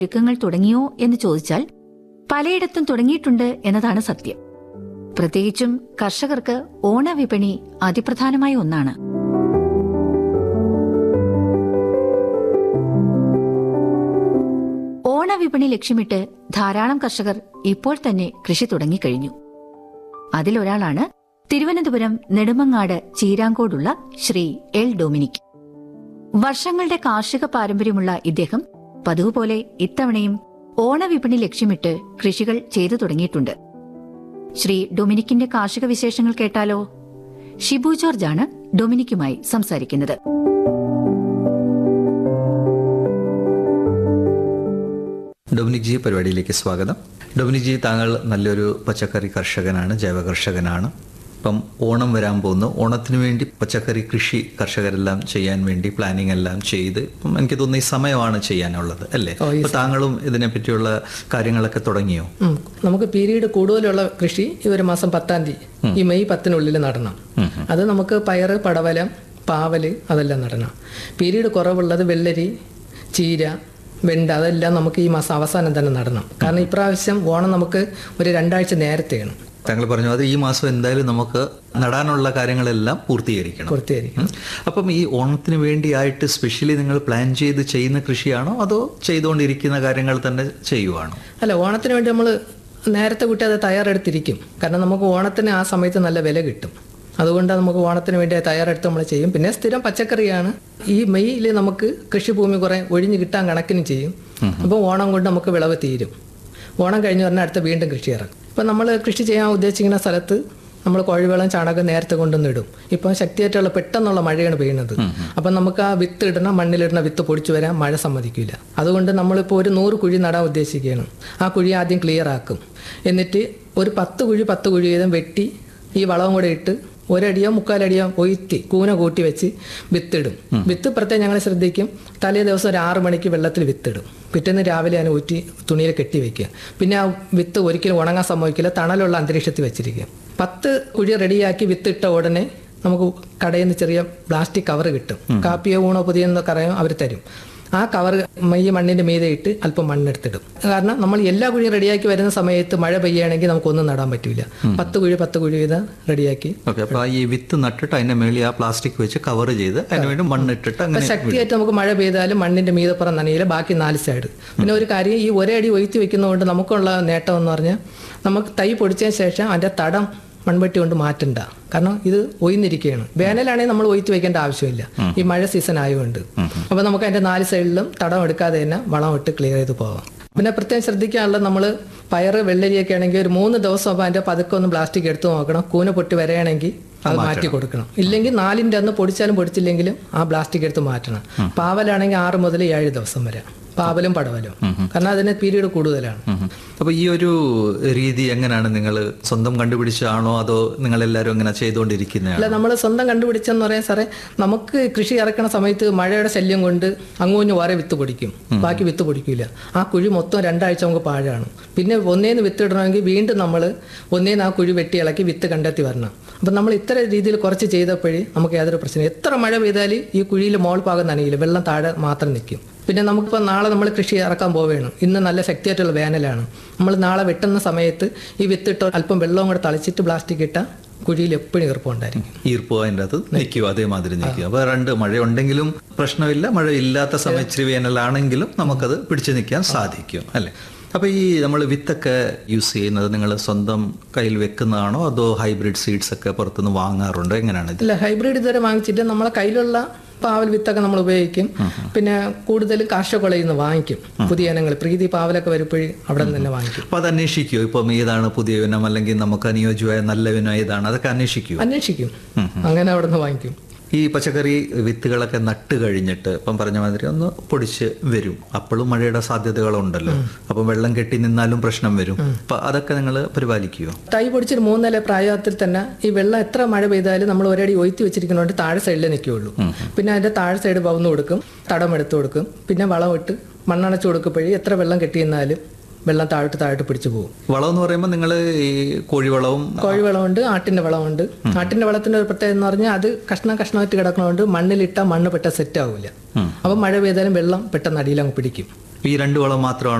ഒരുക്കങ്ങൾ തുടങ്ങിയോ എന്ന് ചോദിച്ചാൽ പലയിടത്തും തുടങ്ങിയിട്ടുണ്ട് എന്നതാണ് സത്യം പ്രത്യേകിച്ചും കർഷകർക്ക് ഓണവിപണി അതിപ്രധാനമായ ഒന്നാണ് ഓണവിപണി ലക്ഷ്യമിട്ട് ധാരാളം കർഷകർ ഇപ്പോൾ തന്നെ കൃഷി തുടങ്ങിക്കഴിഞ്ഞു അതിലൊരാളാണ് തിരുവനന്തപുരം നെടുമങ്ങാട് ചീരാങ്കോടുള്ള ശ്രീ എൽ ഡൊമിനിക് വർഷങ്ങളുടെ കാർഷിക പാരമ്പര്യമുള്ള ഇദ്ദേഹം പതിവ് പോലെ ഇത്തവണയും ഓണവിപണി ലക്ഷ്യമിട്ട് കൃഷികൾ ചെയ്തു തുടങ്ങിയിട്ടുണ്ട് ശ്രീ ഡൊമിനിക്കിന്റെ കാർഷിക വിശേഷങ്ങൾ കേട്ടാലോ ഷിബു ജോർജാണ് ഡൊമിനിക്കുമായി സംസാരിക്കുന്നത് ഡൊമിനിക് ജി പരിപാടിയിലേക്ക് സ്വാഗതം ഡൊമിനിക് ജി താങ്കൾ നല്ലൊരു പച്ചക്കറി കർഷകനാണ് ജൈവ കർഷകനാണ് ഇപ്പം ഓണം വരാൻ പോകുന്നു ഓണത്തിന് വേണ്ടി പച്ചക്കറി കൃഷി കർഷകരെല്ലാം ചെയ്യാൻ വേണ്ടി പ്ലാനിങ് എല്ലാം ചെയ്ത് ഇപ്പം എനിക്ക് തോന്നുന്നു ഈ സമയമാണ് ചെയ്യാനുള്ളത് അല്ലേ അപ്പൊ താങ്കളും ഇതിനെ പറ്റിയുള്ള കാര്യങ്ങളൊക്കെ തുടങ്ങിയോ ഉം. നമുക്ക് പീരീഡ് കൂടുതലുള്ള കൃഷി ഈ ഒരു മാസം പത്താം തീയതി ഈ മെയ് പത്തിനുള്ളിൽ നടണം അത് നമുക്ക് പയറ് പടവലം പാവല് അതെല്ലാം നടണം പീരീഡ് കുറവുള്ളത് വെള്ളരി ചീര വെണ്ട അതെല്ലാം നമുക്ക് ഈ മാസം അവസാനം തന്നെ നടണം കാരണം ഇപ്രാവശ്യം ഓണം നമുക്ക് ഒരു രണ്ടാഴ്ച നേരത്തെയാണ് താങ്കൾ പറഞ്ഞു അത് ഈ മാസം എന്തായാലും നമുക്ക് നടാനുള്ള കാര്യങ്ങളെല്ലാം പൂർത്തീകരിക്കണം പൂർത്തീകരിക്കും ഉം. അപ്പം ഈ ഓണത്തിന് വേണ്ടിയായിട്ട് സ്പെഷ്യലി നിങ്ങൾ പ്ലാൻ ചെയ്ത് ചെയ്യുന്ന കൃഷിയാണോ അതോ ചെയ്തുകൊണ്ടിരിക്കുന്ന കാര്യങ്ങൾ തന്നെ ചെയ്യുവാണോ അല്ല ഓണത്തിന് വേണ്ടി നമ്മൾ നേരത്തെ കൂട്ടി അത് തയ്യാറെടുത്തിരിക്കും കാരണം നമുക്ക് ഓണത്തിന് ആ സമയത്ത് നല്ല വില കിട്ടും അതുകൊണ്ട് നമുക്ക് ഓണത്തിന് വേണ്ടി അത് തയ്യാറെടുത്ത് നമ്മൾ ചെയ്യും പിന്നെ സ്ഥിരം പച്ചക്കറിയാണ് ഈ മെയ്യിൽ നമുക്ക് കൃഷിഭൂമി കുറെ ഒഴിഞ്ഞു കിട്ടാൻ കണക്കിന് ചെയ്യും അപ്പോൾ ഓണം കൊണ്ട് നമുക്ക് വിളവ് തീരും ഓണം കഴിഞ്ഞ് പറഞ്ഞാൽ അടുത്ത വീണ്ടും കൃഷി ഇറങ്ങും ഇപ്പം നമ്മൾ കൃഷി ചെയ്യാൻ ഉദ്ദേശിക്കുന്ന സ്ഥലത്ത് നമ്മൾ കോഴിവെള്ളം ചാണകം നേരത്തെ കൊണ്ടുവന്ന് ഇടും ഇപ്പം ശക്തിയായിട്ടുള്ള പെട്ടെന്നുള്ള മഴയാണ് പെയ്യുന്നത് അപ്പം നമുക്ക് ആ വിത്ത് ഇടണ മണ്ണിലിടുന്ന വിത്ത് പൊടിച്ചു വരാൻ മഴ സമ്മതിക്കില്ല അതുകൊണ്ട് നമ്മളിപ്പോൾ ഒരു നൂറ് കുഴി നടാൻ ഉദ്ദേശിക്കുകയാണ് ആ കുഴി ആദ്യം ക്ലിയർ ആക്കും എന്നിട്ട് ഒരു പത്ത് കുഴി പത്ത് കുഴി വീതം വെട്ടി ഈ വളവും കൂടെ ഇട്ട് ഒരടിയോ മുക്കാലടിയോ ഒയ്ത്തി കൂന കൂട്ടി വെച്ച് വിത്തിടും വിത്ത് പ്രത്യേകം ഞങ്ങൾ ശ്രദ്ധിക്കും തലേ ദിവസം ഒരു ആറ് മണിക്ക് വെള്ളത്തിൽ വിത്തിടും പിറ്റേന്ന് രാവിലെ അതിനെ ഊറ്റി തുണിയിൽ കെട്ടി വെക്കുക പിന്നെ ആ വിത്ത് ഒരിക്കലും ഉണങ്ങാൻ സംഭവിക്കില്ല തണലുള്ള അന്തരീക്ഷത്തിൽ വെച്ചിരിക്കുക പത്ത് കുഴി റെഡിയാക്കി വിത്തിട്ട ഉടനെ നമുക്ക് കടയിൽ നിന്ന് ചെറിയ പ്ലാസ്റ്റിക് കവർ കിട്ടും കാപ്പിയോ ഊണോ പുതിയെന്നൊക്കെ അറിയാം അവർ തരും ആ കവർ ഈ മണ്ണിന്റെ മീതെ ഇട്ട് അല്പം മണ്ണെടുത്തിടും കാരണം നമ്മൾ എല്ലാ കുഴിയും റെഡിയാക്കി വരുന്ന സമയത്ത് മഴ പെയ്യുകയാണെങ്കിൽ നമുക്കൊന്നും നടാൻ പറ്റില്ല പത്ത് കുഴി പത്ത് കുഴി വീതം റെഡിയാക്കി ഓക്കെ അപ്പൊ ഈ വിത്ത് നട്ടിട്ട് അതിന്റെ മേളിൽ ആ പ്ലാസ്റ്റിക് വെച്ച് കവർ ചെയ്ത് അതിന് വേണ്ടി മണ്ണിട്ടിട്ട് അപ്പൊ അങ്ങനെ ശക്തിയായിട്ട് നമുക്ക് മഴ പെയ്താലും മണ്ണിന്റെ മീതപ്പുറം നനയില്ല ബാക്കി നാല് സൈഡ് പിന്നെ ഒരു കാര്യം ഈ ഒരേ അടി ഒയ്ത്തി വെക്കുന്നതുകൊണ്ട് നമുക്കുള്ള നേട്ടം എന്ന് പറഞ്ഞാൽ നമുക്ക് തൈ പൊടിച്ചതിന് ശേഷം അതിന്റെ തടം മൺവെട്ടി കൊണ്ട് മാറ്റണ്ട കാരണം ഇത് ഒയ്ന്നിരിക്കുകയാണ് വേനലാണെങ്കിൽ നമ്മൾ ഒയ്ത്ത് വെക്കേണ്ട ആവശ്യമില്ല ഈ മഴ സീസൺ ആയതുകൊണ്ട് അപ്പൊ നമുക്ക് അതിന്റെ നാല് സൈഡിലും തടം എടുക്കാതെ തന്നെ വളം ഇട്ട് ക്ലിയർ ചെയ്ത് പോവാം പിന്നെ പ്രത്യേകം ശ്രദ്ധിക്കാനുള്ളത് നമ്മൾ പയറ് വെള്ളരിയൊക്കെ ആണെങ്കിൽ ഒരു മൂന്ന് ദിവസം ആകുമ്പോൾ അതിന്റെ പതുക്കെ ഒന്ന് പ്ലാസ്റ്റിക് എടുത്ത് നോക്കണം കൂന പൊട്ടി വരികയാണെങ്കിൽ അത് മാറ്റി കൊടുക്കണം ഇല്ലെങ്കിൽ നാലിന്റെ അന്ന് പൊടിച്ചാലും പൊടിച്ചില്ലെങ്കിലും ആ പ്ലാസ്റ്റിക് എടുത്ത് മാറ്റണം പാവലാണെങ്കിൽ ആറ് മുതൽ ഏഴ് ദിവസം വരെ പാവലും പടവലും കാരണം അതിന് പീരീഡ് കൂടുതലാണ് ഉം. അപ്പൊ ഈ ഒരു രീതി എങ്ങനെയാണ് നിങ്ങൾ സ്വന്തം കണ്ടുപിടിച്ചാണോ അതോ നിങ്ങൾ എല്ലാവരും ഇങ്ങനെ ചെയ്തുകൊണ്ടിരിക്കുന്നതാണോ അല്ല നമ്മൾ സ്വന്തം കണ്ടുപിടിച്ചെന്ന് പറയാൻ സാറേ നമുക്ക് കൃഷി ഇറക്കണ സമയത്ത് മഴയുടെ ശല്യം കൊണ്ട് അങ്ങോഞ്ഞ് വേറെ വിത്ത് പൊടിക്കും ബാക്കി വിത്ത് പൊടിക്കില്ല ആ കുഴി മൊത്തം രണ്ടാഴ്ച നമുക്ക് പാഴാണ് പിന്നെ ഒന്നേന്ന് വിത്ത് ഇടണമെങ്കിൽ വീണ്ടും നമ്മൾ ഒന്നേന്ന് ആ കുഴി വെട്ടി ഇളക്കി വിത്ത് കണ്ടെത്തി വരണം അപ്പം നമ്മൾ ഇത്ര രീതിയിൽ കുറച്ച് ചെയ്തപ്പോഴേ നമുക്ക് യാതൊരു പ്രശ്നം എത്ര മഴ പെയ്താൽ ഈ കുഴിയിൽ മോൾ ഭാഗം നനയില്ല വെള്ളം താഴെ മാത്രം നിൽക്കും പിന്നെ നമുക്കിപ്പോൾ നാളെ നമ്മൾ കൃഷി ഇറക്കാൻ പോവുകയാണ് ഇന്ന് നല്ല ശക്തിയായിട്ടുള്ള വേനലാണ് നമ്മൾ നാളെ വെട്ടുന്ന സമയത്ത് ഈ വിത്തിട്ട് അല്പം വെള്ളവും കൂടെ തളിച്ചിട്ട് പ്ലാസ്റ്റിക് ഇട്ട കുഴിയിൽ എപ്പോഴും ഈർപ്പമുണ്ടായിരിക്കും ഈർപ്പ് അതിൻ്റെ അകത്ത് നിൽക്കും അതേമാതിരി നിൽക്കും അപ്പൊ രണ്ട് മഴ ഉണ്ടെങ്കിലും പ്രശ്നമില്ല മഴ ഇല്ലാത്ത സമയം ഇച്ചിരി വേനലാണെങ്കിലും നമുക്കത് പിടിച്ചു നിൽക്കാൻ സാധിക്കും അല്ലെ അപ്പൊ ഈ നമ്മൾ വിത്തൊക്കെ യൂസ് ചെയ്യുന്നത് നിങ്ങൾ സ്വന്തം കയ്യിൽ വെക്കുന്നതാണോ അതോ ഹൈബ്രിഡ് സീഡ്സ് ഒക്കെ പുറത്തുനിന്ന് വാങ്ങാറുണ്ടോ എങ്ങനെയാണ് ഇത് ഇല്ല ഹൈബ്രിഡ് ഇതുവരെ വാങ്ങിച്ചിട്ട് നമ്മളെ കയ്യിലുള്ള പാവൽ വിത്തൊക്കെ നമ്മൾ ഉപയോഗിക്കും പിന്നെ കൂടുതൽ കാർഷകൊളയിൽ നിന്ന് വാങ്ങിക്കും പുതിയ ഇനങ്ങൾ പ്രീതി പാവലൊക്കെ വരുമ്പോഴേ അവിടെ നിന്ന് തന്നെ വാങ്ങിക്കും അപ്പൊ അത് അന്വേഷിക്കുമോ ഇപ്പം ഏതാണ് പുതിയ ഇനം അല്ലെങ്കിൽ നമുക്ക് അനുയോജ്യമായ നല്ല ഇനം ഏതാണ് അതൊക്കെ അന്വേഷിക്കുമോ അന്വേഷിക്കും അങ്ങനെ അവിടെ നിന്ന് വാങ്ങിക്കും ഈ പച്ചക്കറി വിത്തുകളൊക്കെ നട്ട് കഴിഞ്ഞിട്ട് ഇപ്പം പറഞ്ഞ മാതിരി ഒന്ന് പൊടിച്ച് വരും അപ്പോഴും മഴയുടെ സാധ്യതകളുണ്ടല്ലോ അപ്പം വെള്ളം കെട്ടി നിന്നാലും പ്രശ്നം വരും അപ്പൊ അതൊക്കെ നിങ്ങൾ പരിപാലിക്കുമോ തൈ പൊടിച്ചൊരു മൂന്നില പ്രായത്തിൽ തന്നെ ഈ വെള്ളം എത്ര മഴ പെയ്താലും നമ്മൾ ഒരടി ഒയ്ത്തി വെച്ചിരിക്കുന്നതുകൊണ്ട് താഴെ സൈഡിലേ നിൽക്കുകയുള്ളൂ പിന്നെ അതിന്റെ താഴെ സൈഡ് പവന്ന് കൊടുക്കും തടം എടുത്ത് കൊടുക്കും പിന്നെ വളം ഇട്ട് മണ്ണണച്ച് കൊടുക്കുമ്പോഴേ എത്ര വെള്ളം കെട്ടിയെന്നാലും വെള്ളം താഴോട്ട് താഴോട്ട് പിടിച്ചു പോകും വളം എന്ന് പറയുമ്പോൾ നിങ്ങൾ ഈ കോഴിവളവും കോഴിവളമുണ്ട് ആട്ടിന്റെ വളമുണ്ട് ആട്ടിന്റെ വളത്തിന്റെ ഒരു പ്രത്യേകത എന്ന് പറഞ്ഞാൽ അത് കഷ്ണം കഷ്ണമായിട്ട് കിടക്കണോണ്ട് മണ്ണിലിട്ട മണ്ണ് പെട്ടെന്ന് സെറ്റ് ആവില്ല അപ്പൊ മഴ പെയ്താലും വെള്ളം പെട്ടെന്ന് അടിയിൽ അങ്ങ് പിടിക്കും ഈ രണ്ട് വളം മാത്രമാണ്